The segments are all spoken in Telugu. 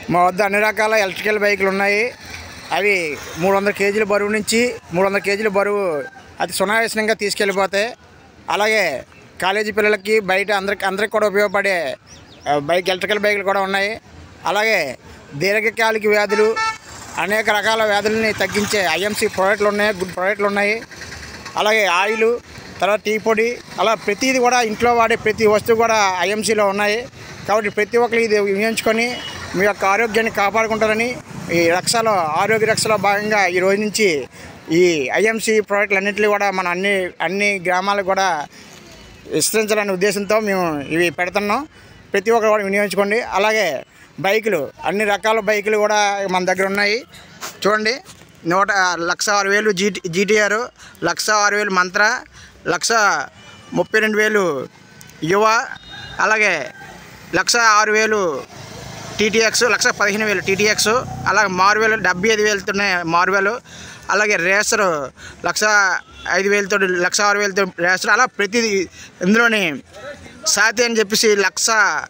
మా వద్ద అన్ని రకాల ఎలక్ట్రికల్ బైకులు ఉన్నాయి అవి మూడు వందల కేజీల బరువు నుంచి మూడు వందల కేజీల బరువు అతి సునాయాసనంగా తీసుకెళ్ళిపోతాయి అలాగే కాలేజీ పిల్లలకి బయట అందరికి అందరికి కూడా ఉపయోగపడే ఆ, బైక్ ఎలక్ట్రికల్ బైకులు కూడా ఉన్నాయి అలాగే దీర్ఘకాలిక వ్యాధులు అనేక రకాల వ్యాధులని తగ్గించే ఐఎంసీ ప్రోడక్ట్లు ఉన్నాయి గుడ్ ప్రోడక్ట్లు ఉన్నాయి అలాగే ఆయిల్ తర్వాత టీ పొడి అలా ప్రతిది కూడా ఇంట్లో వాడే ప్రతి వస్తువు కూడా ఐఎంసీలో ఉన్నాయి కాబట్టి ప్రతి ఒక్కరు ఇది వినియోగించుకొని మీ యొక్క ఆరోగ్యాన్ని కాపాడుకుంటారని ఈ రక్షలో ఆరోగ్య రక్షలో భాగంగా ఈ రోజు నుంచి ఈ ఐఎంసీ ప్రోడక్ట్లు అన్నింటినీ కూడా మన అన్ని అన్ని గ్రామాలకు కూడా విస్తరించాలనే ఉద్దేశంతో మేము ఇవి పెడుతున్నాం ప్రతి ఒక్కరు కూడా వినియోగించుకోండి అలాగే బైకులు అన్ని రకాల బైకులు కూడా మన దగ్గర ఉన్నాయి చూడండి నూట లక్ష ఆరు వేలు జీటీ జీటీఆర్ లక్ష ఆరు వేలు మంత్ర లక్ష ముప్పై రెండు వేలు యువ అలాగే లక్ష ఆరు వేలు టీటీఎక్స్ లక్ష పదిహేను వేలు టీటీఎక్స్ అలాగే మారువేలు డెబ్బై ఐదు వేలుతున్నాయి మారువేలు అలాగే రేసర్ లక్ష ఐదు వేలతో లక్ష ఆరు వేలతో రేసర్ అలా ప్రతిదీ ఇందులోని సాతి అని చెప్పేసి లక్ష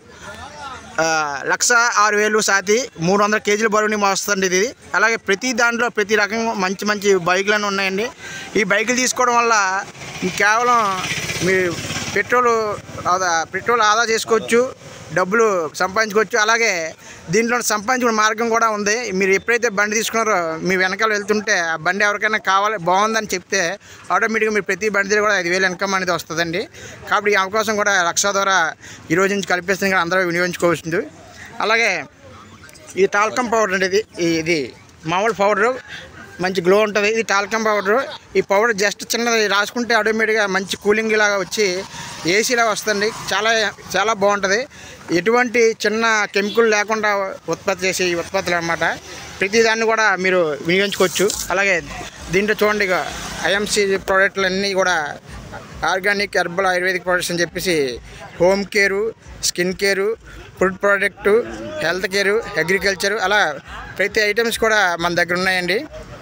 ఆ, లక్ష ఆరు వేలు సాతి మూడు వందల కేజీల బరువుని మోస్తుంది ఇది అలాగే ప్రతి దాంట్లో ప్రతి రకం మంచి మంచి బైకులను ఉన్నాయండి ఈ బైకులు తీసుకోవడం వల్ల కేవలం మీ పెట్రోల్ ఆదా పెట్రోల్ ఆదా చేసుకోవచ్చు డబ్బులు సంపాదించుకోవచ్చు అలాగే దీంట్లో సంపాదించుకునే మార్గం కూడా ఉంది మీరు ఎప్పుడైతే బండి తీసుకున్నారో మీ వెనకాల వెళ్తుంటే ఆ బండి ఎవరికైనా కావాలి బాగుందని చెప్తే ఆటోమేటిక్గా మీరు ప్రతి బండి దగ్గర కూడా ఐదు వేలు ఇన్కమ్ అనేది వస్తుందండి కాబట్టి ఈ అవకాశం కూడా రక్షా ద్వారా ఈ రోజు నుంచి కల్పిస్తుంది కూడా అందరూ వినియోగించుకోవాల్సింది అలాగే ఈ టాల్కమ్ పౌడర్ అండి ఇది ఈ- ఇది మామూలు పౌడరు మంచి గ్లో ఉంటుంది ఇది టాల్కమ్ పౌడరు ఈ పౌడర్ జస్ట్ చిన్నది రాసుకుంటే ఆటోమేటిక్గా మంచి కూలింగ్ లాగా వచ్చి ఏసీలాగా వస్తుంది చాలా చాలా బాగుంటుంది ఎటువంటి చిన్న కెమికల్ లేకుండా ఉత్పత్తి చేసే ఈ ఉత్పత్తులు అనమాట ప్రతి దాన్ని కూడా మీరు వినియోగించుకోవచ్చు అలాగే దీంట్లో చూడండి ఇక ఐఎంసీ ప్రోడక్ట్లు అన్నీ కూడా ఆర్గానిక్ హెర్బల్ ఆయుర్వేదిక్ ప్రొడక్ట్స్ అని చెప్పేసి home care skin care food product health care agriculture అలా ప్రతి ఐటమ్స్ కూడా మన దగ్గర ఉన్నాయండి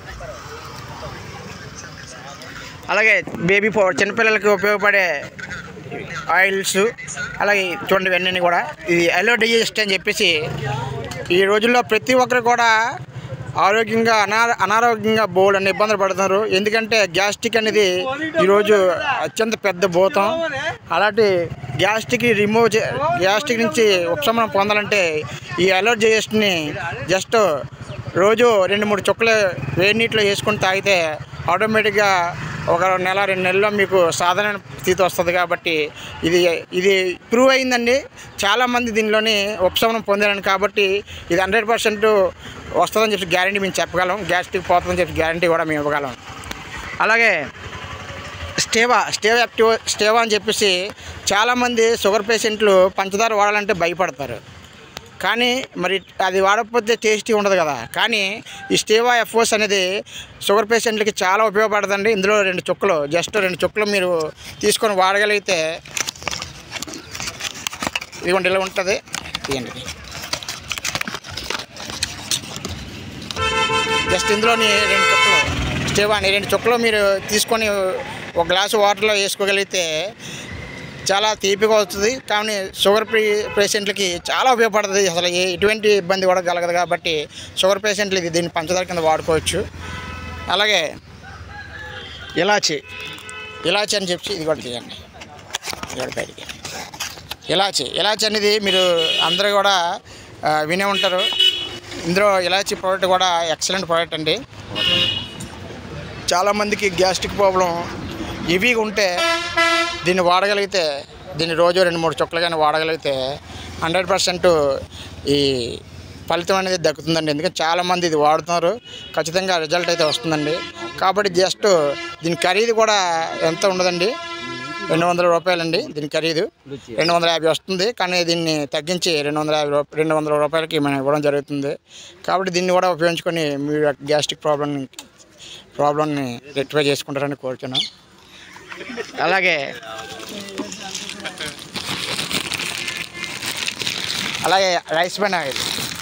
అలాగే బేబీ పౌడర్ చిన్నపిల్లలకి ఉపయోగపడే ఆయిల్స్ అలాగే చూడండి ఇవన్నీ కూడా ఇది ఎలో డైజెస్ట్ అని చెప్పేసి ఈ రోజుల్లో ప్రతి ఒక్కరు కూడా ఆరోగ్యంగా అనా అనారోగ్యంగా బోల్డ్ అనే ఇబ్బందులు పడుతున్నారు ఎందుకంటే గ్యాస్ట్రిక్ అనేది ఈరోజు అత్యంత పెద్ద భూతం అలాంటి గ్యాస్ట్రిక్ రిమూవ్ చే గ్యాస్ట్రిక్ నుంచి ఉపశమనం పొందాలంటే ఈ అలర్జీస్ని జస్ట్ రోజు రెండు మూడు చుక్కలు వేడి నీటిలో వేసుకొని తాగితే ఆటోమేటిక్గా ఒక నెల రెండు నెలల్లో మీకు సాధారణ స్థితి వస్తుంది కాబట్టి ఇది ఇది ప్రూవ్ అయిందండి చాలామంది దీనిలోని ఉపశమనం పొందారని కాబట్టి ఇది హండ్రెడ్ పర్సెంట్ వస్తుందని చెప్పి గ్యారంటీ మేము చెప్పగలం గ్యాస్ట్రిక్ పోతుందని చెప్పి గ్యారంటీ కూడా మేము ఇవ్వగలం అలాగే స్టేవా స్టేవా యాక్టివ్ స్టేవా అని చెప్పేసి చాలామంది షుగర్ పేషెంట్లు పంచదార వాడాలంటే భయపడతారు కానీ మరి అది వాడకపోతే టేస్టీ ఉండదు కదా కానీ ఈ స్టేవా ఎఫ్ఓస్ అనేది షుగర్ పేషెంట్లకి చాలా ఉపయోగపడుతుంది ఇందులో రెండు చుక్కలు జస్ట్ రెండు చుక్కలు మీరు తీసుకొని వాడగలిగితే ఇదిగోండి ఇలా ఉంటుంది తీయండి జస్ట్ ఇందులోని రెండు చుక్కలు స్టేవా అని రెండు చుక్కలు మీరు తీసుకొని ఒక గ్లాసు వాటర్లో వేసుకోగలిగితే చాలా తీపిగా వస్తుంది కానీ షుగర్ పే పేషెంట్లకి చాలా ఉపయోగపడుతుంది అసలు ఏ ఎటువంటి ఇబ్బంది కూడా కలగదు కాబట్టి షుగర్ పేషెంట్లు ఇది దీన్ని పంచదార కింద వాడుకోవచ్చు అలాగే ఇలాచి ఇలాచి అని చెప్పి ఇది కూడా తీయండి ఇది కూడా బయటికి ఇలాచి ఇలాచి అనేది మీరు అందరూ కూడా ఆ, వినే ఉంటారు ఇందులో ఇలాచి ప్రోడక్ట్ కూడా ఎక్సలెంట్ ప్రోడక్ట్ అండి చాలామందికి గ్యాస్ట్రిక్ ప్రాబ్లం హెవీగా ఉంటే దీన్ని వాడగలిగితే దీన్ని రోజు రెండు మూడు చుక్కలు కానీ వాడగలిగితే హండ్రెడ్ పర్సెంట్ ఈ ఫలితం అనేది దక్కుతుందండి ఎందుకంటే చాలామంది ఇది వాడుతున్నారు ఖచ్చితంగా రిజల్ట్ అయితే వస్తుందండి కాబట్టి జస్ట్ దీని ఖరీదు కూడా ఎంత ఉండదండి రెండు వందల రూపాయలండి దీని ఖరీదు రెండు వందల యాభై వస్తుంది కానీ దీన్ని తగ్గించి రెండు వందల యాభై రూప రెండు వందల రూపాయలకి మనం ఇవ్వడం జరుగుతుంది కాబట్టి దీన్ని కూడా ఉపయోగించుకొని మీ గ్యాస్ట్రిక్ ప్రాబ్లం ప్రాబ్లమ్ని రెక్టిఫై చేసుకుంటారని కోరుతున్నాను అలాగే అలాగే రైస్ బన్ ఆయిల్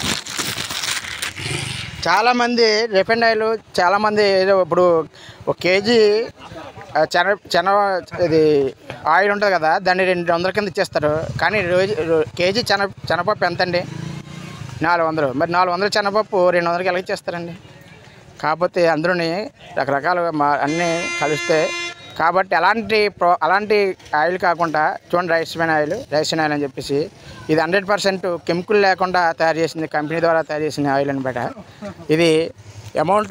చాలామంది రిఫైండ్ ఆయిల్ చాలామంది ఏదో ఇప్పుడు ఒక కేజీ ఆ, చెన చెన ఇది ఆయిల్ ఉంటుంది కదా దాన్ని రెండు వందల కింద ఇచ్చేస్తారు కానీ రోజు రో- కేజీ చెన శనగపప్పు ఎంత అండి నాలుగు వందలు మరి నాలుగు వందలు శనగపప్పు రెండు వందలకి ఎలా ఇచ్చేస్తారండి కాకపోతే అందులోని రకరకాల మా అన్నీ కలిస్తే కాబట్టి అలాంటి ప్రో అలాంటి ఆయిల్ కాకుండా చూడండి rice men oil rice oil అని చెప్పేసి ఇది హండ్రెడ్ పర్సెంట్ కెమికల్ లేకుండా తయారు చేసింది కంపెనీ ద్వారా తయారు చేసిన ఆయిల్ అనమాట ఇది అమౌంట్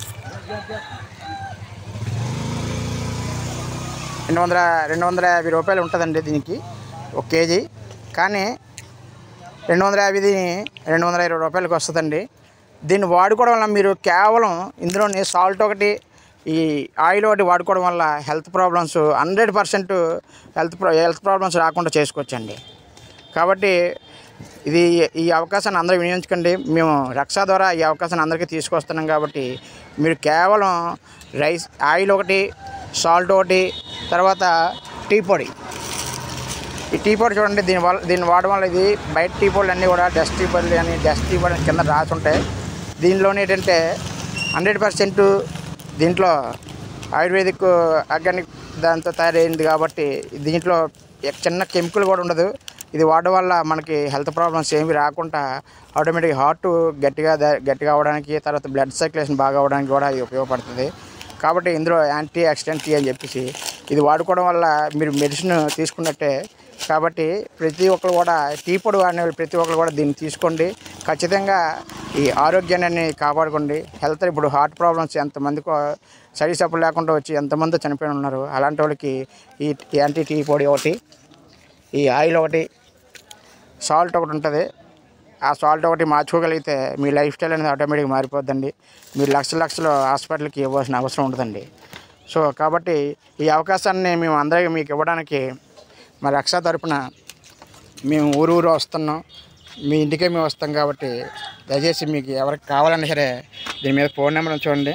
రెండు వందల రెండు వందల యాభై రూపాయలు ఉంటుందండి దీనికి ఒక కేజీ కానీ రెండు వందల యాభైది రెండు వందల ఇరవై రూపాయలకి వస్తుందండి దీన్ని వాడుకోవడం వల్ల మీరు కేవలం ఇందులోని సాల్ట్ ఒకటి ఈ ఆయిల్ ఒకటి వాడుకోవడం వల్ల health problems hundred percent health ప్రా హెల్త్ ప్రాబ్లమ్స్ రాకుండా చేసుకోవచ్చండి కాబట్టి ఇది ఈ అవకాశాన్ని అందరూ వినియోగించుకోండి మేము రక్షా ద్వారా ఈ అవకాశాన్ని అందరికీ తీసుకొస్తున్నాం కాబట్టి మీరు కేవలం రైస్ ఆయిల్ ఒకటి సాల్ట్ ఒకటి తర్వాత టీ పొడి ఈ టీ పొడి చూడండి దీని వల్ల దీన్ని వాడడం వల్ల ఇది బయట టీ పొడులు అన్నీ కూడా డస్ట్ టీ పొడులు అని డస్ట్ టీ పొడి కింద రాసి ఉంటాయి దీనిలోనే ఏంటంటే హండ్రెడ్ పర్సెంట్ దీంట్లో ఆయుర్వేదిక్ ఆర్గానిక్ దాంతో తయారైంది కాబట్టి దీంట్లో ఎక్- చిన్న కెమికల్ కూడా ఉండదు ఇది వాడడం వల్ల మనకి హెల్త్ ప్రాబ్లమ్స్ ఏమి రాకుండా ఆటోమేటిక్ హార్ట్ గట్టిగా ద- గట్టిగా అవ్వడానికి తర్వాత బ్లడ్ సర్క్యులేషన్ బాగా అవ్వడానికి కూడా ఇది ఉపయోగపడుతుంది కాబట్టి ఇందులో యాంటీ ఆక్సిడెంట్ టీ అని చెప్పేసి ఇది వాడుకోవడం వల్ల మీరు మెడిసిన్ తీసుకున్నట్టే కాబట్టి ప్రతి ఒక్కరు కూడా టీ పొడి వాడిన వాళ్ళు ప్రతి ఒక్కరు కూడా దీన్ని తీసుకోండి ఖచ్చితంగా ఈ ఆరోగ్యాన్ని కాపాడుకోండి హెల్త్ ఇప్పుడు హార్ట్ ప్రాబ్లమ్స్ ఎంతమందికో సరి సప్పు లేకుండా వచ్చి ఎంతమంది చనిపోయి ఉన్నారు అలాంటి వాళ్ళకి ఈ యాంటీ టీ పొడి ఒకటి ఈ ఆయిల్ ఒకటి సాల్ట్ ఒకటి ఉంటుంది ఆ సాల్ట్ ఒకటి మార్చుకోగలిగితే మీ లైఫ్ స్టైల్ అనేది ఆటోమేటిక్గా మారిపోద్దండి మీరు లక్షల లక్షలు హాస్పిటల్కి ఇవ్వాల్సిన అవసరం ఉండదండి సో కాబట్టి ఈ అవకాశాన్ని మేము అందరికీ మీకు ఇవ్వడానికి మా రక్షా తరపున మేము ఊరు ఊరు వస్తున్నాం మీ ఇంటికే మేము వస్తాం కాబట్టి దయచేసి మీకు ఎవరికి కావాలన్నా సరే దీని మీద ఫోన్ నెంబర్ చూడండి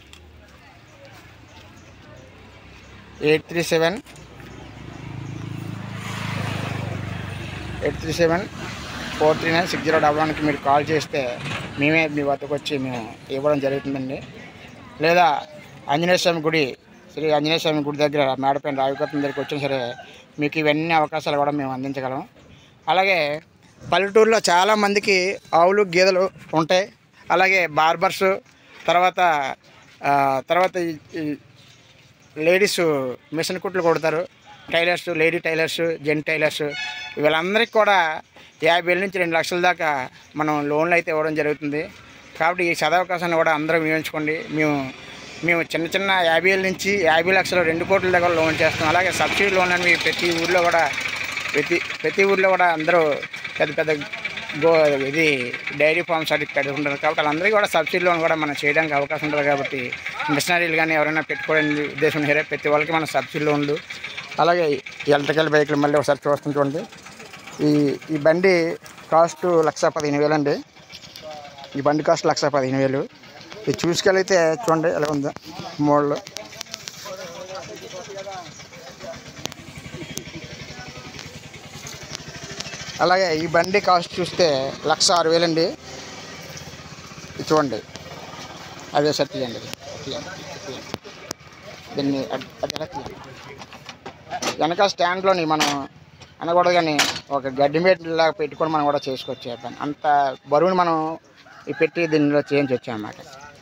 eight three seven eight three seven four three nine six zero double వన్కి మీరు కాల్ చేస్తే మేమే మీ వద్దకు వచ్చి మేము ఇవ్వడం జరుగుతుందండి లేదా ఆంజనేయ స్వామి గుడి శ్రీ ఆంజనేయ స్వామి గుడి దగ్గర మేడపైన రావిపట్నం దగ్గరికి వచ్చినా సరే మీకు ఇవన్నీ అవకాశాలు కూడా మేము అందించగలం అలాగే పల్లెటూరులో చాలామందికి ఆవులు గేదెలు ఉంటాయి అలాగే బార్బర్స్ తర్వాత ఆ, తర్వాత ఈ- ఈ లేడీస్ మిషన్ కుట్లు కొడతారు tailors lady tailors gents tailors వీళ్ళందరికీ కూడా యాభై వేల నుంచి రెండు లక్షల దాకా మనం లోన్లు అయితే ఇవ్వడం జరుగుతుంది కాబట్టి ఈ సదవకాశాన్ని కూడా అందరూ వినియోగించుకోండి మేము మేము చిన్న చిన్న యాభై వేల నుంచి యాభై లక్షలు రెండు కోట్ల దగ్గర లోన్ చేస్తాం అలాగే సబ్సిడీ లోన్ అని ప్రతి ఊర్లో కూడా ప్రతి ప్రతి ఊర్లో కూడా అందరూ పెద్ద పెద్ద గో ఇది డైరీ ఫార్మ్స్ అది పెట్టుకుంటారు కాబట్టి వాళ్ళందరికీ కూడా సబ్సిడీ లోన్ కూడా మనం చేయడానికి అవకాశం ఉంటుంది కాబట్టి మిషనరీలు కానీ ఎవరైనా పెట్టుకోవడానికి ఉద్దేశం సరే ప్రతి వాళ్ళకి మన సబ్సిడీ లోన్లు అలాగే ఈ ఎలక్ట్రికల్ బైకులు మళ్ళీ ఒకసారి చూస్తాం చూడండి ఈ ఈ బండి కాస్ట్ లక్ష పదిహేను వేలు అండి ఈ బండి కాస్ట్ లక్ష పదిహేను వేలు ఇది చూసుకెళ్ళైతే చూడండి ఎలా ఉందో మోడల్ అలాగే ఈ బండి కాస్ట్ చూస్తే లక్ష ఆరు వేలండి ఇది చూడండి అదే సార్ తీయండి అది. తీయండి, తీయండి. దీన్ని అడ్- అది ఎలా తీయండి వెనక స్టాండ్లోని మనం అనకూడదు కానీ ఒక గడ్డి మేటలా పెట్టుకొని మనం కూడా చేసుకోవచ్చు ఆ పని అంత బరువుని మనం ఈ పెట్టి దీనిలో చేయించవచ్చు అన్నమాట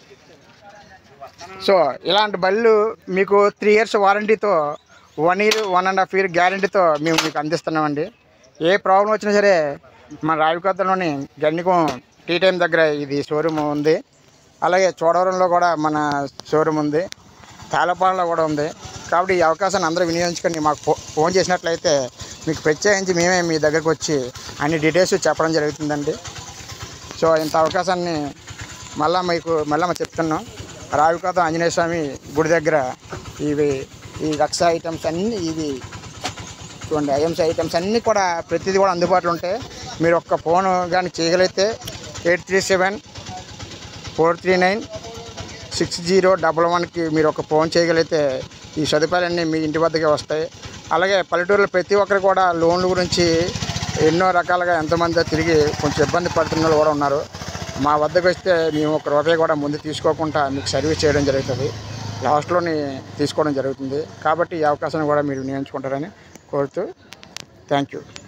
సో ఇలాంటి బళ్ళు మీకు త్రీ ఇయర్స్ వారంటీతో one year one and half year గ్యారంటీతో మేము మీకు అందిస్తున్నామండి ఏ ప్రాబ్లం వచ్చినా సరే మన రావికొత్తలోని గన్నికం టీ టైం దగ్గర ఇది షోరూమ్ ఉంది అలాగే చోడవరంలో కూడా మన షోరూమ్ ఉంది తాళపాలలో కూడా ఉంది కాబట్టి ఈ అవకాశాన్ని అందరూ వినియోగించుకొని మాకు ఫో ఫోన్ చేసినట్లయితే మీకు ప్రత్యేకించి మేమే మీ దగ్గరకు వచ్చి అన్ని డీటెయిల్స్ చెప్పడం జరుగుతుందండి సో ఇంత అవకాశాన్ని మళ్ళా మీకు మళ్ళా మేము చెప్తున్నాం రావికాత ఆంజనేయ స్వామి గుడి దగ్గర ఇవి ఈ రక్ష ఐటమ్స్ అన్నీ ఇవి చూడండి ఐఎంసీ ఐటమ్స్ అన్నీ కూడా ప్రతిదీ కూడా అందుబాటులో ఉంటాయి మీరు ఒక్క ఫోన్ కానీ చేయగలిగితే eight three seven four three nine six zero double వన్కి మీరు ఒక ఫోన్ చేయగలిగితే ఈ సదుపాయాలన్నీ మీ ఇంటి వద్దకే వస్తాయి అలాగే పల్లెటూరులో ప్రతి ఒక్కరు కూడా లోన్ల గురించి ఎన్నో రకాలుగా ఎంతమంది తిరిగి కొంచెం ఇబ్బంది పడుతున్న వాళ్ళు కూడా ఉన్నారు మా వద్దకు వస్తే మేము ఒక రూపాయి కూడా ముందు తీసుకోకుండా మీకు సర్వీస్ చేయడం జరుగుతుంది లాస్ట్లోని తీసుకోవడం జరుగుతుంది కాబట్టి ఈ అవకాశాన్ని కూడా మీరు వినియోగించుకుంటారని కోరుతూ థ్యాంక్ యూ